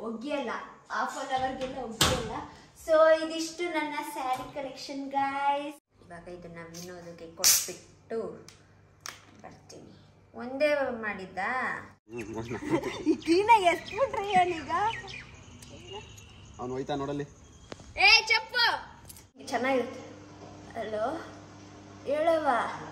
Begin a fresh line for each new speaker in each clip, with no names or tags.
ಒಗ್ಗಿಯಲ್ಲ half an ಅವರ್ಗೆಲ್ಲ ಒಗ್ಗಿಯಲ್ಲ so ಇದಿಷ್ಟು ನನ್ನ sari collection guys ಇವಾಗ ಇದನ್ನ ವಿನೋದಕ್ಕೆ ಕೊಟ್ಬಿಟ್ಟು ಬರ್ತೀನಿ ಒಂದೇ ಮಾಡಿದ್ದ ಈಗಿನ ಎಷ್ಟು ಬಿಟ್ರಿ ಏನೀಗ
ಅವ್ನು ಹೋಯ್ತಾ ನೋಡಲ್ಲಿ
ಏ ಚಪ್ಪು ಚೆನ್ನಾಗಿರುತ್ತೆ ಹಲೋ ಹೇಳವ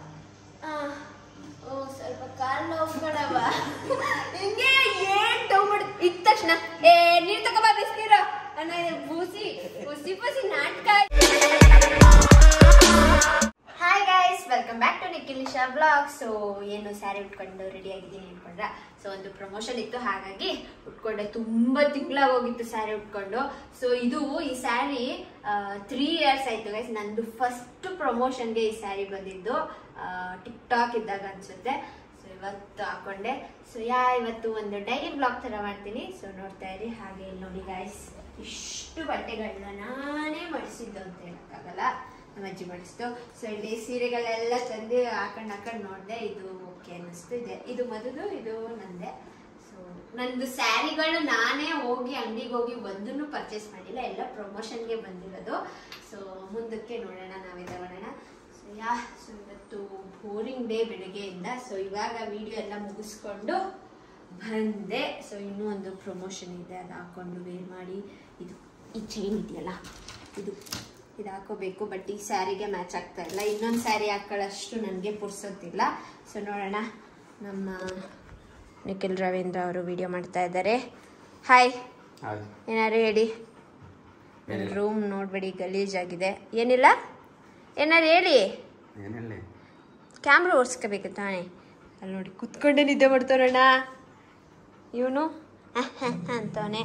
ಓ ಸ್ವಲ್ಪ ಕಾಲ್ ನೋವು ಕಣವ ಹಿಂಗೆ ಏನ್ ತಗೊಂಡ್ ಇಟ್ಟ ತಕ್ಷಣ ಏ ನೀರ್ ತಗೋಬಾ ಬಿಸ್ನೀರು ಅಣ್ಣ ಇದು ಬೂಸಿ ಬೂಸಿ ಬೂಸಿ ನಾಟಕ hi guys welcome back to Nikhilisha vlog so ಏನು ಸ್ಯಾರಿ ಉಟ್ಕೊಂಡು ರೆಡಿ ಆಗಿದ್ದೀನಿ ಅನ್ಕೊಂಡ್ರ ಸೊ ಒಂದು ಪ್ರಮೋಷನ್ ಇತ್ತು ಹಾಗಾಗಿ ಉಟ್ಕೊಂಡೆ ತುಂಬಾ ತಿಂಗಳಾಗೋಗಿತ್ತು ಸ್ಯಾರಿ ಉಟ್ಕೊಂಡು ಸೊ ಇದು ಈ ಸ್ಯಾರಿ ತ್ರೀ ಇಯರ್ಸ್ ಆಯ್ತು ಗೈಸ್ ನಂದು ಫಸ್ಟ್ ಪ್ರಮೋಷನ್ಗೆ ಈ ಸ್ಯಾರಿ ಬಂದಿದ್ದು ಟಿಕ್ ಟಾಕ್ ಇದ್ದಾಗ ಅನ್ಸುತ್ತೆ ಸೊ ಇವತ್ತು ಹಾಕೊಂಡೆ ಸೊ ಯಾ ಇವತ್ತು ಒಂದು ಡೈಲಿ ಬ್ಲಾಗ್ ತರ ಮಾಡ್ತೀನಿ ಸೊ ನೋಡ್ತಾ ಇರಿ ಹಾಗೆ ಇಲ್ಲಿ ನೋಡಿ ಗಾಯ್ಸ್ ಇಷ್ಟು ಬಟ್ಟೆಗಳನ್ನ ನಾನೇ ಮಾಡಿಸಿದ್ದು ಅಂತ ಹೇಳಕ್ಕಾಗಲ್ಲ ನಮ್ಮ ಅಜ್ಜಿ ಮಾಡಿಸ್ತು ಸೊ ಇಲ್ಲಿ ಸೀರೆಗಳೆಲ್ಲ ತಂದು ಹಾಕೊಂಡು ಹಾಕೊಂಡು ನೋಡಿದೆ ಇದು ಓಕೆ ಅನ್ನಿಸ್ತು ಇದೆ ಇದು ಮದುದು ಇದು ನಂದೆ ಸೊ ನಂದು ಸ್ಯಾರಿಗಳು ನಾನೇ ಹೋಗಿ ಅಂಗಡಿಗೆ ಹೋಗಿ ಒಂದನ್ನು ಪರ್ಚೇಸ್ ಮಾಡಿಲ್ಲ ಎಲ್ಲ ಪ್ರಮೋಷನ್ಗೆ ಬಂದಿರೋದು ಸೊ ಮುಂದಕ್ಕೆ ನೋಡೋಣ ನಾವೇ ತಗೊಳ್ಳೋಣ ಸೊ ಯಾ ಸೊ ಇವತ್ತು ಬೋರಿಂಗ್ ಡೇ ಬೆಳಗ್ಗೆಯಿಂದ ಸೊ ಇವಾಗ ವಿಡಿಯೋ ಎಲ್ಲ ಮುಗಿಸ್ಕೊಂಡು ಬಂದೆ ಸೊ ಇನ್ನೂ ಒಂದು ಪ್ರಮೋಷನ್ ಇದೆ ಅದು ಹಾಕೊಂಡು ವೇರ್ ಮಾಡಿ ಇದು ಈ ಚೈನ್ ಇದೆಯಲ್ಲ ಇದು ಇದು ಹಾಕೋಬೇಕು ಬಟ್ ಈ ಸ್ಯಾರಿಗೆ ಮ್ಯಾಚ್ ಆಗ್ತಾ ಇಲ್ಲ ಇನ್ನೊಂದು ಸ್ಯಾರಿ ಹಾಕೊಳ್ಳೋಷ್ಟು ನನಗೆ ಪುರ್ಸೋತಿಲ್ಲ ಸೊ ನೋಡೋಣ ನಮ್ಮ ನಿಖಿಲ್ ರವೀಂದ್ರ ಅವರು ವಿಡಿಯೋ ಮಾಡ್ತಾ ಇದ್ದಾರೆ ಹಾಯ್ ಏನಾರು ಹೇಳಿ ನನ್ನ ರೂಮ್ ನೋಡ್ಬೇಡಿ ಗಲೀಜಾಗಿದೆ ಏನಿಲ್ಲ ಏನಾರು ಹೇಳಿ
ಏನು ಹೇಳಿ
ಕ್ಯಾಮ್ರಾ ಓಡಿಸ್ಕೋಬೇಕು ತಾನೇ ಅಲ್ಲಿ ನೋಡಿ ಕುತ್ಕೊಂಡೆ ನಿದ್ದೆ ಮಾಡ್ತಾರಣ್ಣ ಇವನು ಅಂತವನೆ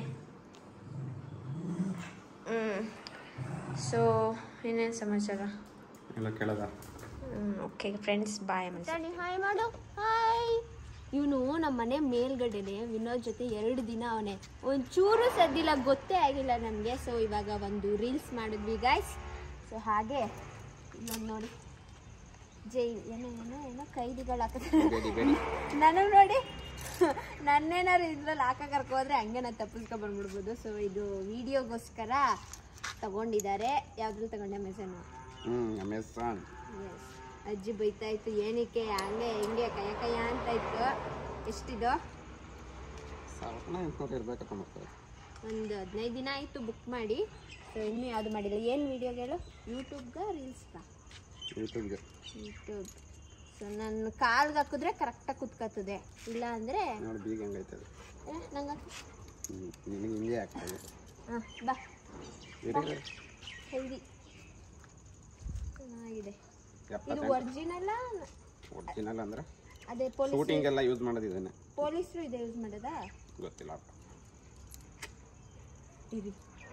ಹ್ಞೂ ಸೊ ಏನೇನು ಸಮಾಚಾರ
ಎಲ್ಲ ಕೇಳದ
ಓಕೆ ಫ್ರೆಂಡ್ಸ್ ಬಾಯ್ ಹಾಯ್ ಮಾಡು ಹಾಯ್ ಇವನು ನಮ್ಮ ಮನೆ ಮೇಲ್ಗಡೆನೆ ವಿನೋದ್ ಜೊತೆ ಎರಡು ದಿನ ಅವನೇ ಒಂಚೂರು ಸದ್ದಿಲ್ಲ ಗೊತ್ತೇ ಆಗಿಲ್ಲ ನನಗೆ ಸೊ ಇವಾಗ ಒಂದು ರೀಲ್ಸ್ ಮಾಡಿದ್ವಿ ಗಾಯ್ಸ್ ಸೊ ಹಾಗೆ ಇಲ್ಲೊಂದು ನೋಡಿ ಜೈ ಏನೋ ಏನೋ ಏನೋ ಕೈದಿಗಳು ಹಾಕಿದ್ರೆ ನನಗೆ ನೋಡಿ ನನ್ನೇನಾರು ಇದ್ರಲ್ಲಿ ಹಾಕ ಕರ್ಕೋದ್ರೆ ಹಂಗೆ ನಾನು ತಪ್ಪಿಸ್ಕೊಂಡ್ ಬಂದ್ಬಿಡ್ಬೋದು ಸೊ ಇದು ವಿಡಿಯೋಗೋಸ್ಕರ ತಗೊಂಡಿದ್ದಾರೆ ಯಾವ್ದ್ರಲ್ಲಿ ತಗೊಂಡೆ ಮೆಸೇಜ್
ಹ್ಞೂ ಅಮೆಝಾನ್
Yes. ಅಜ್ಜಿ ಬೈತಾ ಇತ್ತು ಏನಕ್ಕೆ ಹಂಗೆ ಹಿಂಗೆ ಕಯ ಕಯ ಅಂತ ಇತ್ತು ಎಷ್ಟಿದು
ಸಾವಿರ ಎಂಟ್ನೂರು ಇರ್ಬೇಕಪ್ಪ ಮತ್ತೆ
ಒಂದು ಹದಿನೈದು ದಿನ ಆಯಿತು ಬುಕ್ ಮಾಡಿ ಸೊ ಇನ್ನೂ ಯಾವುದು ಮಾಡಿಲ್ಲ ಏನು ವಿಡಿಯೋಗೆ ಹೇಳು ಯೂಟ್ಯೂಬ್ಗೆ ರೀಲ್ಸ್ಗಾ
ಯೂಟ್ಯೂಬ್ಗೆ
ಯೂಟ್ಯೂಬ್ ಸೊ ನನ್ನ ಕಾಲ್ಗೆ ಹಾಕಿದ್ರೆ ಕರೆಕ್ಟಾಗಿ ಕುತ್ಕೋತದೆ ಇಲ್ಲ ಅಂದರೆ
ನೋಡಿ ಬೀಗ ಹೆಂಗೈತೆ ಅದು
ನಂಗೆ
ಹ್ಞೂ ನಿನಗೆ ಹಿಂಗೆ ಆಗ್ತದೆ
ಹಾಂ ಬಾ
ಇರಿಗೆ
ಹೆಲ್ದಿ ಚೆನ್ನಾಗಿದೆ ಇದು
ಎಪ್ಪತ್ತೆಂಟು
ಒರಿಜಿನಲ್ಲ
ಒರಿಜಿನಲ್ ಅಂದ್ರೆ
ಅದೇ ಪೊಲೀಸ್
ಶೂಟಿಂಗ್ ಎಲ್ಲ ಯೂಸ್ ಮಾಡೋದು ಇದನ್ನೇ
ಪೊಲೀಸರು ಇದೆ ಯೂಸ್ ಮಾಡೋದಾ
ಗೊತ್ತಿಲ್ಲ ಅಪ್ಪ
ಇರಿ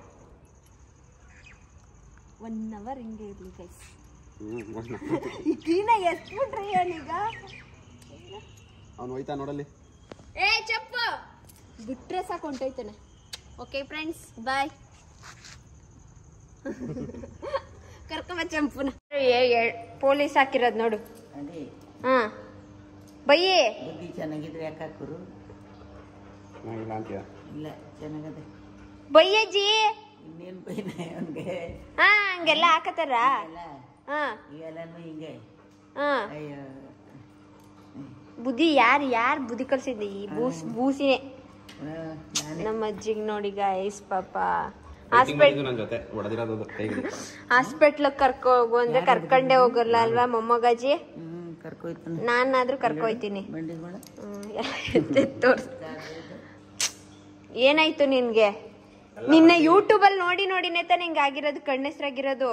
ಒನ್ ಅವರ್ ಹಿಂಗೆ ಇರಲಿ ಗೈಸ್
ಹ್ಞೂ
ಈಗಿನ ಎಷ್ಟು ಬಿಟ್ರಿ ಏನೀಗ
ಅವ್ನು ಹೋಯ್ತಾ ನೋಡಲ್ಲಿ
ಏ ಚಪ್ಪು ಬಿಟ್ರೆ ಸಾಕು ಹೊಂಟೋಯ್ತಾನೆ ಓಕೆ ಫ್ರೆಂಡ್ಸ್ ಬಾಯ್ ಕರ್ಕೊಂಬ ಚಂಪುನ ಪೊಲೀಸ್ ಹಾಕಿರೋದು ನೋಡು
ಅದೇ
ಹಾ ಬಯ್ಯೇ
ಬುದ್ಧಿ ಚೆನ್ನಾಗಿದ್ರೆ ಯಾಕೆ ಹಾಕರು
ಇಲ್ಲ ಅಂತೀಯ
ಇಲ್ಲ ಚೆನ್ನಾಗದೆ
ಬಯ್ಯಜ್ಜಿ
ಇನ್ನೇನು ಬೈನ ಅವನಿಗೆ
ಹಾ ಹಂಗೆಲ್ಲ ಹಾಕತಾರ
ಎಲ್ಲ
ಹಾ
ಇವೆಲ್ಲನೂ ಹಿಂಗೆ
ಹಾ
ಅಯ್ಯೋ
ಬುದ್ಧಿ ಯಾರು ಯಾರು ಬುದ್ಧಿ ಕಲ್ಸಿದ್ದೆ ಈ ಬೂಸ್ ಬೂಸಿನೇ
ಆ, ನಾನೇ
ನಮ್ಮ ಅಜ್ಜಿಗೆ ನೋಡಿ ಗಾಯ್ಸ್ ಪಾಪ ಹಾಸ್ಪಿಟ್
ನನ್ನ ಜೊತೆ ಹೊಡೆದಿರೋದು ಕೈಗೆ
ಹಾಸ್ಪಿಟ್ಲ್ ಕರ್ಕೊ ಹೋಗು ಅಂದ್ರೆ ಕರ್ಕೊಂಡೇ ಹೋಗಲ್ಲ ಅಲ್ವಾ ಮೊಮ್ಮಗಜ್ಜಿ
ಹ್ಞೂ ಕರ್ಕೊಯ್ತಾನೆ
ನಾನಾದ್ರೂ ಕರ್ಕೊಯ್ತೀನಿ
ಬಂಡಿಗಳು
ತೋರ್ಸ್ ಏನಾಯ್ತು ನಿನ್ಗೆ ನಿನ್ನ ಯೂಟ್ಯೂಬ್ ಅಲ್ಲಿ ನೋಡಿ ನೋಡಿನೇ ತಾನೆ ಹಿಂಗ ಆಗಿರೋದು ಕಣ್ಣೆಸ್ರಾಗಿರೋದು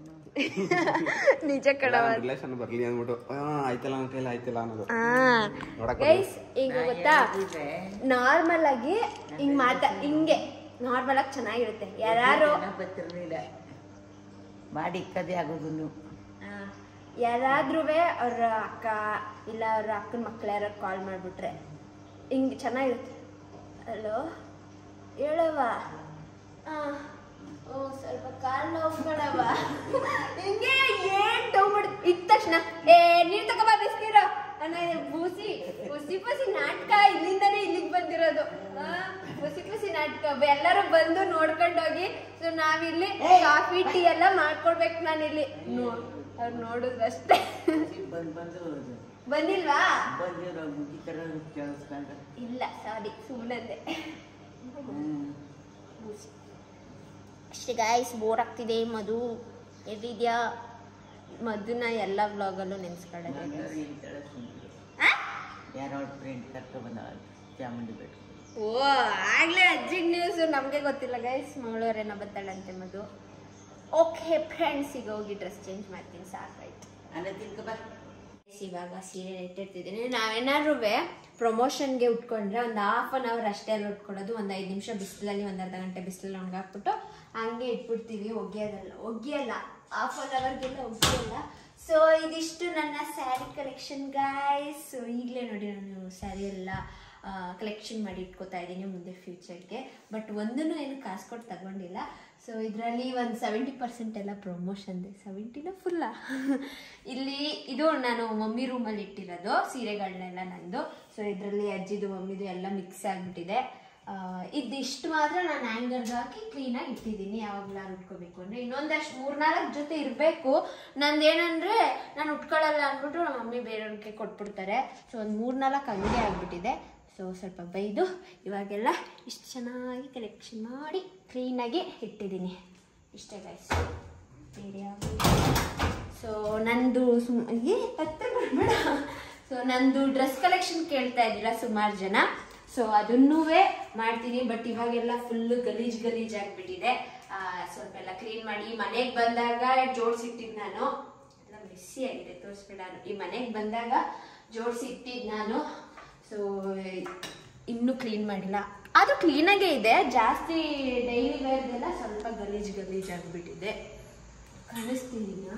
ನಿಜ ಕಡವ
ರಿಲೇಷನ್ ಬರ್ಲಿ ಅಂದ್ಬಿಟ್ಟು ಆ, ಆಯ್ತಲ್ಲ ನನ್ನ ಕೈಲಿ ಆಯ್ತಿಲ್ಲ ಅನ್ನೋದು ನೋಡಕ್ಕೆ
ಗೈಸ್ ಈಗ ಗೊತ್ತಾ ನಾರ್ಮಲ್ ಆಗಿ ಹಿಂಗ್ ಮಾತಾ ಹಿಂಗೆ ನಾರ್ಮಲ್ ಆಗಿ ಚೆನ್ನಾಗಿರುತ್ತೆ ಯಾರು
ಬರ್ತಿರ್ಲಿಲ್ಲ ಮಾಡಿ ಇಕ್ಕದೇ ಆಗೋದು ನೀವು
ಯಾರಾದ್ರೂ ಅವ್ರ ಅಕ್ಕ ಇಲ್ಲ ಅವ್ರ ಅಕ್ಕನ ಮಕ್ಳು ಯಾರು ಕಾಲ್ ಮಾಡಿಬಿಟ್ರೆ ಹಿಂಗೆ ಚೆನ್ನಾಗಿರುತ್ತೆ ಹಲೋ ಹೇಳವ ಆ, ಓ ಸ್ವಲ್ಪ ಕಾಲ್ ನೋವು ಕಣವ ಹಿಂಗೆ ಏನ್ ತಗೊಂಡ್ ಇಟ್ಟ ತಕ್ಷಣ ಏ ನೀರ್ ತಗೋಬಾ ಬಿಸ್ನೀರು ಅಣ್ಣ ಇದು ಬೂಸಿ ಬುಸಿ ಬುಸಿ ನಾಟಕ ಇಲ್ಲಿಂದನೇ ಇಲ್ಲಿಗೆ ಬಂದಿರೋದು ಆ, ಬುಸಿ ಬುಸಿ ನಾಟಕ ಎಲ್ಲರೂ ಬಂದು ನೋಡ್ಕೊಂಡೋಗಿ ಸೊ ನಾವಿಲ್ಲಿ ಕಾಫಿ ಟೀ ಎಲ್ಲ ಮಾಡ್ಕೊಡ್ಬೇಕು ನಾನಿಲ್ಲಿ ನೋ- ಅವ್ರು ನೋಡುದ್ರಷ್ಟೇ
ಬಂದು ಬಂದು
ಬಂದಿಲ್ವಾ
ಬಂದಿರೋ ಮುಗಿತರ ಕೇಳಿಸ್ಕೊಂಡ್ರೆ
ಇಲ್ಲ ಸಾರಿ ಸುಮ್ಮನೆ
ಹ್ಮ್
ಅಷ್ಟೇ ಗಾಯ್ಸ್ ಬೋರ್ ಆಗ್ತಿದೆ ಮಧು ಎಲ್ಲಿದ್ಯಾ ಮಧುನ ಎಲ್ಲ ವ್ಲಾಗಲ್ಲೂ ನೆನ್ಸ್ಕೊಳ್ಳೋದು
ನಾನು ಈ ಥರ ಸುಮ್ನಿರು. ಯಾರೋ ಫ್ರೆಂಡ್ ಕರ್ಕೊ ಬಂದವ ಚಾಮುಂಡಿ ಬೆಟ್ಟ
ಓ ಆಗ್ಲೇ ಅಜ್ಜಿಗ್ ನ್ಯೂಸ್ ನಮಗೆ ಗೊತ್ತಿಲ್ಲ ಗೈಸ್ ಮಂಗಳೂರೇನೋ ಬರ್ತಾಳಂತೆ ಮಧು ಓಕೆ ಫ್ರೆಂಡ್ಸ್ ಈಗ ಹೋಗಿ ಡ್ರೆಸ್ ಚೇಂಜ್ ಮಾಡ್ತೀನಿ ಸಾಕಾಯ್ತು
ಅನ್ನ ತಿನ್ಕ ಬಾ
ಇವಾಗ ಸೀರೆ ಇಟ್ಟಿರ್ತಿದ್ದೀನಿ ನಾವೇನಾದ್ರೂ ಪ್ರಮೋಷನ್ಗೆ ಉಟ್ಕೊಂಡ್ರೆ ಒಂದು ಹಾಫ್ ಅನ್ ಅವರ್ ಅಷ್ಟೇ ಅಲ್ಲಿ ಉಟ್ಕೊಳ್ಳೋದು ಒಂದು ಐದು ನಿಮಿಷ ಬಿಸಿಲಲ್ಲಿ ಒಂದು ಅರ್ಧ ಗಂಟೆ ಬಿಸಿಲಲ್ಲಿ ಒಣಗಾಕ್ಬಿಟ್ಟು ಹಂಗೆ ಇಟ್ಬಿಡ್ತೀವಿ ಒಗೆಯೋದಲ್ಲ ಒಗೆಯಲ್ಲ ಹಾಫ್ ಅನ್ ಅವರ್ಗೆಲ್ಲ ಒಗೆಯಲ್ಲ ಸೊ ಇದಿಷ್ಟು ನನ್ನ ಸ್ಯಾರಿ ಕಲೆಕ್ಷನ್ ಗಾಯ್ಸ್ ಸೊ ಈಗಲೇ ನೋಡಿ ನಾನು ಸ್ಯಾರಿ ಎಲ್ಲ ಕಲೆಕ್ಷನ್ ಮಾಡಿ ಇಟ್ಕೋತಾ ಇದ್ದೀನಿ ಮುಂದೆ ಫ್ಯೂಚರ್ಗೆ ಬಟ್ ಒಂದನ್ನು ಏನು ಕಾಸು ಕೊಟ್ಟು ತಗೊಂಡಿಲ್ಲ ಸೊ ಇದರಲ್ಲಿ ಒಂದು ಸೆವೆಂಟಿ ಪರ್ಸೆಂಟ್ ಎಲ್ಲ ಪ್ರಮೋಷನ್ ಸೆವೆಂಟಿನ ಫುಲ್ಲ ಇಲ್ಲಿ ಇದು ನಾನು ಮಮ್ಮಿ ರೂಮಲ್ಲಿ ಇಟ್ಟಿರೋದು ಸೀರೆಗಳನ್ನೆಲ್ಲ ನಂದು ಸೊ ಇದರಲ್ಲಿ ಅಜ್ಜಿದು ಮಮ್ಮಿದು ಎಲ್ಲ ಮಿಕ್ಸ್ ಆಗಿಬಿಟ್ಟಿದೆ ಇದಿಷ್ಟು ಮಾತ್ರ ನಾನು ಹ್ಯಾಂಗರ್ಗೆ ಹಾಕಿ ಕ್ಲೀನಾಗಿ ಇಟ್ಟಿದ್ದೀನಿ ಯಾವಾಗಲಾರು ಉಟ್ಕೋಬೇಕು ಅಂದರೆ ಇನ್ನೊಂದಷ್ಟು ಮೂರ್ನಾಲ್ಕು ಜೊತೆ ಇರಬೇಕು ನಂದೇನಂದರೆ ನಾನು ಉಟ್ಕೊಳ್ಳಲ್ಲ ಅಂದ್ಬಿಟ್ಟು ನಮ್ಮ ಮಮ್ಮಿ ಬೇರೆಯವ್ರಿಗೆ ಕೊಟ್ಬಿಡ್ತಾರೆ ಸೊ ಒಂದು ಮೂರ್ನಾಲ್ಕು ಹಂಗೆ ಆಗಿಬಿಟ್ಟಿದೆ ಸೊ ಸ್ವಲ್ಪ ಬೈದು ಇವಾಗೆಲ್ಲ ಇಷ್ಟು ಚೆನ್ನಾಗಿ ಕಲೆಕ್ಷನ್ ಮಾಡಿ ಕ್ಲೀನಾಗಿ ಇಟ್ಟಿದ್ದೀನಿ ಇಷ್ಟೇ ಗೈಸ್ ಬೇರೆ ಸೊ ನಂದು ಸುಮ್ ಏ ಹತ್ರ ಬರ್ಬೇಡ ಸೊ ನಂದು ಡ್ರೆಸ್ ಕಲೆಕ್ಷನ್ ಕೇಳ್ತಾ ಇದ್ದೀರಾ ಸುಮಾರು ಜನ ಸೊ ಅದನ್ನೂ ಮಾಡ್ತೀನಿ ಬಟ್ ಇವಾಗೆಲ್ಲ ಫುಲ್ ಗಲೀಜ್ ಗಲೀಜ್ ಆಗಿಬಿಟ್ಟಿದೆ ಸ್ವಲ್ಪ ಎಲ್ಲ ಕ್ಲೀನ್ ಮಾಡಿ ಮನೆಗೆ ಬಂದಾಗ ಜೋಡಿಸಿಟ್ಟಿದ್ದು ನಾನು ಎಲ್ಲ ಮೆಸ್ಸಿ ಆಗಿದೆ ತೋರಿಸ್ಬೇಡ ಈ ಮನೆಗೆ ಬಂದಾಗ ಜೋಡಿಸಿಟ್ಟಿದ್ದು ನಾನು ಸೊ ಇನ್ನೂ ಕ್ಲೀನ್ ಮಾಡಿಲ್ಲ ಅದು ಕ್ಲೀನಾಗೇ ಇದೆ ಜಾಸ್ತಿ ಡೈಲಿ ವೇರ್ದೆಲ್ಲ ಸ್ವಲ್ಪ ಗಲೀಜ್ ಗಲೀಜ್ ಆಗಿಬಿಟ್ಟಿದೆ ಕಾಣಿಸ್ತಿದ್ದೀನಾ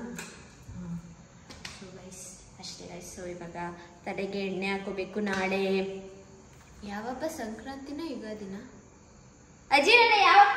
ಸೊ ಗೈಸ್ ಅಷ್ಟೇ ಗೈಸ್ ಸೊ ಇವಾಗ ತಲೆಗೆ ಎಣ್ಣೆ ಹಾಕೋಬೇಕು ನಾಳೆ ಯಾವಪ್ಪ ಸಂಕ್ರಾಂತಿನ ಯುಗಾದಿನ ಅಜ್ಜಿ ನಾಳೆ ಯಾವಪ್ಪ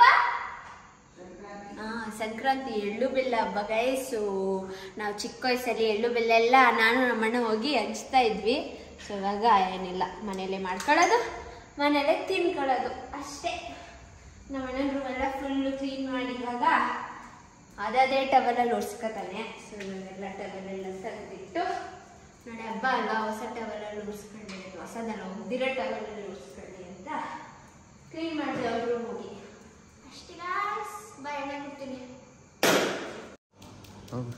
ಹಾ ಸಂಕ್ರಾಂತಿ ಎಳ್ಳು ಬೆಲ್ಲ ಹಬ್ಬ ಗೈಸು ನಾವು ಚಿಕ್ಕ ವಯಸ್ಸಲ್ಲಿ ಎಳ್ಳು ಬೆಲ್ಲ ಎಲ್ಲ ನಾನು ನಮ್ಮಣ್ಣ ಹೋಗಿ ಹಂಚ್ತಾ ಇದ್ವಿ ಸೊ ಇವಾಗ ಏನಿಲ್ಲ ಮನೇಲೆ ಮಾಡ್ಕೊಳ್ಳೋದು ಮನೇಲೆ ತಿನ್ಕೊಳ್ಳೋದು ಅಷ್ಟೇ ನಮ್ಮ ಅಣ್ಣನ ರೂಮೆಲ್ಲ ಫುಲ್ಲು ಕ್ಲೀನ್ ಮಾಡಿ ಇವಾಗ ಅದೇ ಟವಲಲ್ಲಿ ಒರ್ಸ್ಕೊತಾನೆ ಸೊ ಇವಾಗೆಲ್ಲ ಟವಲೆಲ್ಲ ತೆಗೆದಿಟ್ಟು ನಾಳೆ ಹಬ್ಬ ಅಲ್ವಾ ಹೊಸ ಟವಲಲ್ಲಿ ಒರ್ಸ್ಕೊಂಡೆ ಹೊಸದಲ್ಲ ಒಗ್ದಿರೋ ಟವಲಲ್ಲಿ ಒರ್ಸ್ಕೊಳ್ಳಿ ಅಂತ ಕ್ಲೀನ್ ಮಾಡಿದೆ ಅವ್ರ ರೂಮ್ ಹೋಗಿ ಅಷ್ಟೇ ಗಾಯ್ಸ್ ಬಾಯ್ ಎಣ್ಣೆ ಬಿಡ್ತೀನಿ
ಹೋಗು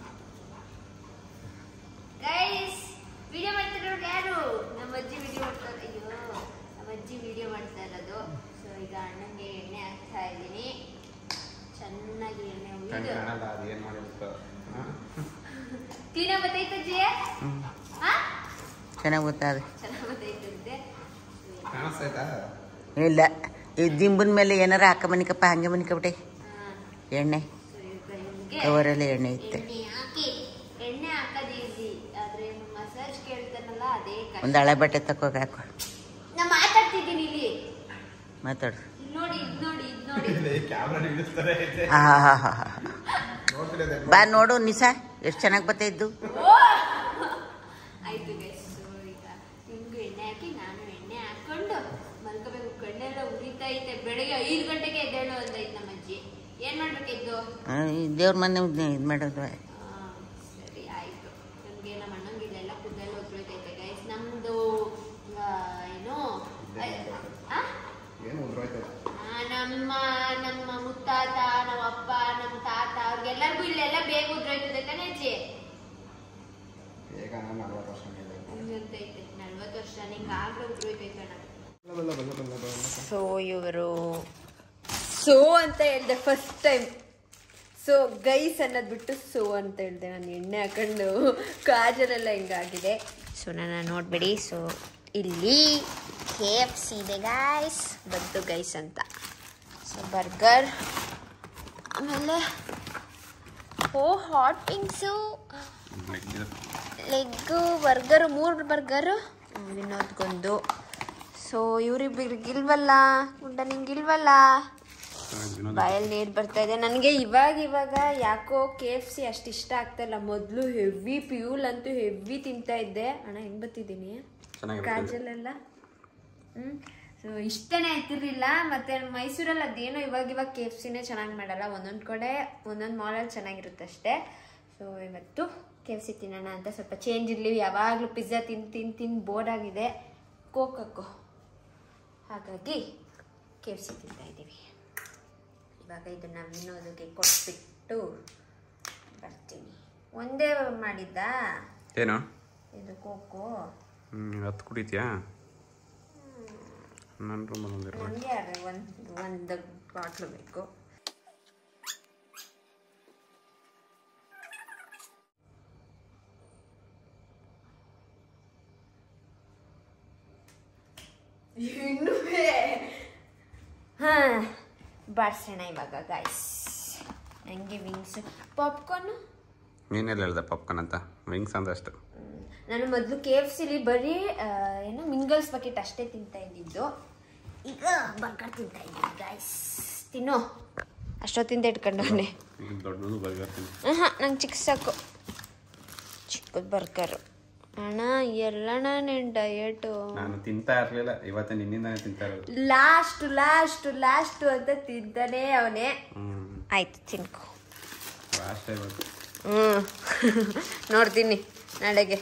ಗೈಸ್ ವಿಡಿಯೋ ಮಾಡ್ತಿರೋರು ಯಾರು ನಮ್ಮ ಅಜ್ಜಿ ವಿಡಿಯೋ ಮಾಡ್ತಾ ಅಯ್ಯೋ ನಮ್ಮ ಅಜ್ಜಿ ವಿಡಿಯೋ ಮಾಡ್ತಾ ಇರೋದು ಸೊ ಈಗ ಅಣ್ಣಂಗೆ ಎಣ್ಣೆ ಹಾಕ್ತಾ ಇದ್ದೀನಿ ಚೆನ್ನಾಗಿ ಎಣ್ಣೆ
ಕಣ್
ಉಯ್ದು
ಕಾಣಲ್ಲ ಅದು ಏನು ಮಾಡಿರುತ್ತೋ
ಕ್ಲೀನಾಗಿ ಬತ್ತೈತೆ ಅಜ್ಜಿ ಹಾ
ಚೆನ್ನಾಗಿ ಗೊತ್ತಾದ
ಚೆನ್ನಾಗಿ ಬತ್ತೈತಂತೆ
ಕಾಣಿಸ್ತೈತಾ
ಇಲ್ಲ ಈ ದಿಂಬನ ಮೇಲೆ ಏನಾರ ಹಾಕ ಮನಿಕಪ್ಪ ಹಂಗೆ ಮನಿಕಬಿಟ್ಟೆ
ಹಾ
ಎಣ್ಣೆ
ಸೊ ಈಗ ಇವ್ನಿಗೆ
ಕವರಲ್ಲಿ ಎಣ್ಣೆ ಇತ್ತೆ
ಎಣ್ಣೆ ಹಾಕಿ ಎಣ್ಣೆ ಹಾಕೋದು ಈಸಿ ಆದ್ರೆ ಮಸಾಜ್ ಕೇಳ್ತಾನಲ್ಲ ಅದೇ ಕಷ್ಟ
ಒಂದು ಹಳೆ ಬಟ್ಟೆ ತಕೋಗ ಹಾಕೊ
ನಾ ಮಾತಾಡ್ತಿದ್ದೀನಿ ಇಲ್ಲಿ
ಮಾತಾಡು
ಇದ್ ನೋಡಿ ಇದ್ ನೋಡಿ ಇದ್ ನೋಡಿ
ಕ್ಯಾಮ್ರಾ ನಿಲ್ಲಿಸ್ತಾರೆ
ಹಾ ಹಾ ಹಾ ಹಾ
ನೋಡ್ತಿರೋದೆ
ಬಾ ನೋಡು ನಿಸಾ ಎಷ್ಟು ಚೆನ್ನಾಗಿ ಬರ್ತಾ ಇದ್ದು
ಓ! ಆಯ್ತು ಗೈಸ್ ಈಗ ನಿಮ್ಗೂ ಎಣ್ಣೆ ಹಾಕಿ ನಾನು ಎಣ್ಣೆ ಹಾಕೊಂಡು ಮಲ್ಕೋಬೇಕು ಕಣ್ಣೆಲ್ಲ ಉರಿತಾ ಐತೆ ಬೆಳಗ್ಗೆ ಐದು ಗಂಟೆಗೆ ಎದ್ದೇಳು ಅಂದೈತೆ ನಮ್ಮ ಅಜ್ಜಿ ಏನ್ ಮಾಡ್ಬೇಕಿದ್ದು
ದೇವ್ರ ಮನೆ ಇದು ಮಾಡೋದು
ಆ, ಸರಿ ಆಯ್ತು ನಮ್ಗೆ ನಮ್ಮ ಅಣ್ಣಂಗೆ ಇಲ್ಲೆಲ್ಲ ಕುದ್ದೆಲ್ಲ ಉದ್ರೋಯ್ತೈತೆ ಗೈಸ್ ನಮ್ದು ಆ, ಏನು ಆ?
ಏನು ಉದ್ರೋಯ್ತದೆ
ಆ, ನಮ್ಮ ನಮ್ಮ ಮುತ್ತಾತ ನಮ್ಮ ಅಪ್ಪ ನಮ್ಮ ತಾತ ಅವ್ರಿಗೆಲ್ಲರಿಗೂ ಇಲ್ಲೆಲ್ಲ ಬೇಗ ಉದ್ರೋಯ್ತದೆ ತಾನೇ ಅಜ್ಜಿ
ಈಗ ನಾನು ನಲ್ವತ್ತು ವರ್ಷ ಮೇಲೆ
ಹಂಗಂತೈತೆ ನಲ್ವತ್ತು ವರ್ಷ ನಿಂಗೆ ಆಗ್ಲೂ ಉದ್ರೋಯ್ತೈತೆ ಅಣ್ಣ
ಬಲ್ಲ ಬಲ್ಲ ಬಲ್ಲ ಬಲ್ಲ
ಸೊ ಇವರು ಸೋ ಅಂತ ಹೇಳ್ದೆ ಫಸ್ಟ್ ಟೈಮ್ ಸೊ ಗೈಸ್ ಅನ್ನೋದು ಬಿಟ್ಟು ಸೋ ಅಂತ ಹೇಳ್ದೆ ನಾನು ಎಣ್ಣೆ ಹಾಕೊಂಡು ಕಾಜಲೆಲ್ಲ ಹಿಂಗಾಗಿದೆ ಸೊ ನನ್ನ ನೋಡ್ಬಿಡಿ ಸೊ ಇಲ್ಲಿ ಕೆ ಎಫ್ ಸಿ ಇದೆ ಗಾಯ್ಸ್ ಬಂತು ಗೈಸ್ ಅಂತ ಸೊ ಬರ್ಗರ್ ಆಮೇಲೆ ಓ ಹಾಟ್ ವಿಂಗ್ಸು ಲೆಗ್ಗು ಬರ್ಗರು ಮೂರು ಬರ್ಗರು ವಿನೋದ್ಗೊಂದು ಸೊ ಇವ್ರಿಬ್ರಿಗಿಲ್ವಲ್ಲ ಗುಂಡ ನಿಂಗಿಲ್ವಲ್ಲ ಬಾಯಲ್ಲಿ ನೀರು ಬರ್ತಾ ಇದೆ ನನಗೆ ಇವಾಗ ಇವಾಗ ಯಾಕೋ ಕೆ ಎಫ್ ಸಿ ಅಷ್ಟು ಇಷ್ಟ ಆಗ್ತಾ ಇಲ್ಲ ಮೊದಲು ಹೆವಿ ಪ್ಯೂಲ್ ಅಂತೂ ಹೆವಿ ತಿಂತಾ ಇದ್ದೆ ಅಣ್ಣ ಹೆಂಗ್ ಬರ್ತಿದ್ದೀನಿ
ಚೆನ್ನಾಗಿರುತ್ತೆ
ಕಾಜಲೆಲ್ಲ ಹ್ಮ್ ಸೊ ಇಷ್ಟನೇ ಆಯ್ತಿರ್ಲಿಲ್ಲ ಮತ್ತೆ ಮೈಸೂರಲ್ಲಿ ಅದೇನೋ ಇವಾಗ ಇವಾಗ ಕೆ ಎಫ್ ಸಿನೇ ಚೆನ್ನಾಗಿ ಮಾಡಲ್ಲ ಒಂದೊಂದು ಕಡೆ ಒಂದೊಂದು ಮಾಲಲ್ಲಿ ಚೆನ್ನಾಗಿರುತ್ತೆ ಅಷ್ಟೇ ಸೊ ಇವತ್ತು ಕೆ ಎಫ್ ಸಿ ತಿನ್ನೋಣ ಅಂತ ಸ್ವಲ್ಪ ಚೇಂಜ್ ಇರಲಿ ಯಾವಾಗಲೂ ಪಿಜ್ಜಾ ತಿಂದು ತಿಂದು ತಿಂದು ಬೋರ್ ಆಗಿದೆ ಕೋಕಕ್ಕು ಹಾಗಾಗಿ ಕೆ ಎಫ್ ಸಿ ತಿಂತಾ ಇದ್ದೀವಿ ಇವಾಗ ಇದನ್ನ ವಿನೋದಕ್ಕೆ ಕೊಟ್ಬಿಟ್ಟು ಬರ್ತೀನಿ ಒಂದೇ ಮಾಡಿದ್ದಾ
ಏನು
ಇದು ಕೋಕೋ
ಹ್ಞೂ ಹತ್ತು ಕುಡಿತೀಯಾ ನನ್ನ ರೂಮಲ್ಲಿ ಒಂದಿರೋ
ನನಗೆ ಅದೇ ಒಂದು ಒಂದು ಬಾಟ್ಲು ಬೇಕು ಹಾ ಬಾಡ್ಸೋಣ ಇವಾಗ ಗಾಯ್ಸ್ ನನಗೆ ವಿಂಗ್ಸ್ ಪಾಪ್ಕಾರ್ನ್
ನೀನೆಲ್ಲ ಹೇಳ್ದೆ ಪಾಪ್ಕಾರ್ನ್ ಅಂತ ವಿಂಗ್ಸ್ ಅಂದ್ರೆ ಅಷ್ಟು
ನಾನು ಮೊದಲು ಕೆ ಎಫ್ ಸಿಲಿ ಬರೀ ಆ, ಏನು ಮಿಂಗಲ್ಸ್ ಬಕೆಟ್ ಅಷ್ಟೇ ತಿಂತಾ ಇದ್ದಿದ್ದು ಈಗ ಬರ್ಗರ್ ತಿಂತಾ ಇದ್ದೀನಿ ಗಾಯ್ಸ್ ತಿನ್ನೋ ಅಷ್ಟೊತ್ತಿಂದ ಇಟ್ಕೊಂಡವನೆ
ದೊಡ್ಡದು ಬರ್ಗರ್ ತಿನ್ನು
ಹಾಂ ನಂಗೆ ಚಿಕ್ಕ ಸಾಕು ಚಿಕ್ಕದು ಬರ್ಗರು ಅಣ್ಣ ಎಲ್ಲಣ್ಣ ನೀನು ಡಯಟು
ನಾನು ತಿಂತಾ ಇರಲಿಲ್ಲ ಇವತ್ತು ನಿನ್ನಿಂದಾನೇ ತಿಂತಾ ಇರೋದು
ಲಾಸ್ಟ್ ಲಾಸ್ಟ್ ಲಾಸ್ಟ್ ಅಂತ ತಿಂತಾನೆ ಅವನೇ
ಹ್ಞೂ
ಆಯ್ತು ತಿನ್ಕೊ
ಲಾಸ್ಟ್ ಇವತ್ತು
ಹ್ಞೂ ನೋಡ್ತೀನಿ ನಾಳೆಗೆ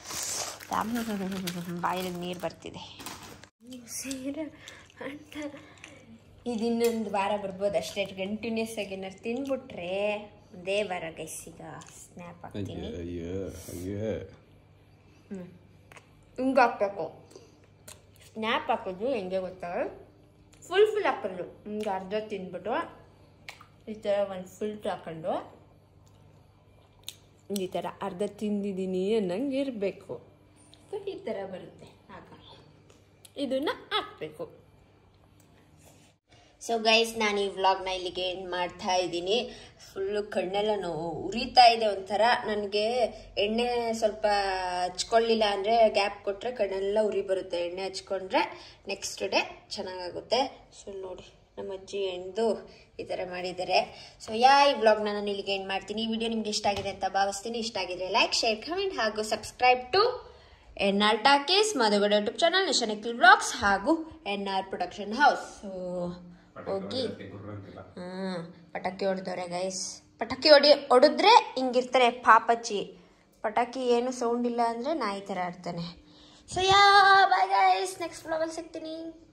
ಬಾಯಲ್ಲಿ ನೀರು ಬರ್ತಿದೆ ಸೀರೆ ಅಂತ ಇದಿನ್ನೊಂದು ವಾರ ಬರ್ಬೋದು ಅಷ್ಟೇ ಕಂಟಿನ್ಯೂಸ್ ಆಗಿ ಏನಾರು ತಿನ್ಬಿಟ್ರೆ ಒಂದೇ ವಾರ ಗೈಸ್ ಈಗ ಸ್ನ್ಯಾಪ್ ಹಾಕ್ತೀನಿ
ಅಯ್ಯೋ ಅಯ್ಯೋ
ಹಿಂಗೆ ಹಾಕ್ಬೇಕು ಸ್ನ್ಯಾಪ್ ಹಾಕೋದು ಹೆಂಗೆ ಗೊತ್ತಾ ಫುಲ್ ಫುಲ್ ಹಾಕೋದು ಹಿಂಗೆ ಅರ್ಧ ತಿಂದ್ಬಿಟ್ಟು ಈ ಥರ ಒಂದು ಫುಲ್ ಹಾಕೊಂಡು ಈ ಥರ ಅರ್ಧ ತಿಂದಿದ್ದೀನಿ ಅನ್ನಂಗೆ ಇರಬೇಕು ಈ ಥರ ಬರುತ್ತೆ ಆಗ ಇದನ್ನ ಹಾಕ್ಬೇಕು ಸೊ ಗೈಸ್ ನಾನು ಈ ವ್ಲಾಗ್ನ ಇಲ್ಲಿಗೆ ಎಂಡ್ ಮಾಡ್ತಾ ಇದ್ದೀನಿ ಫುಲ್ಲು ಕಣ್ಣೆಲ್ಲ ನೋವು ಉರಿತಾ ಇದೆ ಒಂಥರ ನನಗೆ ಎಣ್ಣೆ ಸ್ವಲ್ಪ ಹಚ್ಕೊಳ್ಳಿಲ್ಲ ಅಂದರೆ ಗ್ಯಾಪ್ ಕೊಟ್ಟರೆ ಕಣ್ಣೆಲ್ಲ ಉರಿ ಬರುತ್ತೆ ಎಣ್ಣೆ ಹಚ್ಕೊಂಡ್ರೆ ನೆಕ್ಸ್ಟ್ ಡೇ ಚೆನ್ನಾಗಾಗುತ್ತೆ ಸೊ ನೋಡಿ ನಮ್ಮ ಅಜ್ಜಿ ಎಣ್ದು ಈ ಥರ ಮಾಡಿದ್ದಾರೆ ಸೊ ಯಾ ಈ ವ್ಲಾಗ್ನ ನಾನು ಇಲ್ಲಿಗೆ ಎಂಡ್ ಮಾಡ್ತೀನಿ ಈ ವಿಡಿಯೋ ನಿಮ್ಗೆ ಇಷ್ಟ ಆಗಿದೆ ಅಂತ ಭಾವಿಸ್ತೀನಿ ಇಷ್ಟ ಆಗಿದ್ರೆ ಲೈಕ್ ಶೇರ್ ಕಮೆಂಟ್ ಹಾಗೂ subscribe to N R talkies ಮಧುಗಡ ಯೂಟ್ಯೂಬ್ ಚಾನಲ್ ನಿಶನಿಖಿಲ್ ಬ್ಲಾಗ್ಸ್ ಹಾಗೂ N R production house so ಹೋಗಿ ಹ್ಮ್ ಪಟಾಕಿ ಹೊಡೆದವ್ರೆ ಗೈಸ್ ಪಟಾಕಿ ಹೊಡಿ ಹೊಡೆದ್ರೆ ಹಿಂಗಿರ್ತಾರೆ ಪಾಪಚ್ಚಿ ಪಟಾಕಿ ಏನು ಸೌಂಡ್ ಇಲ್ಲ ಅಂದ್ರೆ ನಾಯಿ ಥರ ಆಡ್ತಾನೆ so yeah bye guys next ಬ್ಲಾಗಲ್ಲಿ ಸಿಗ್ತೀನಿ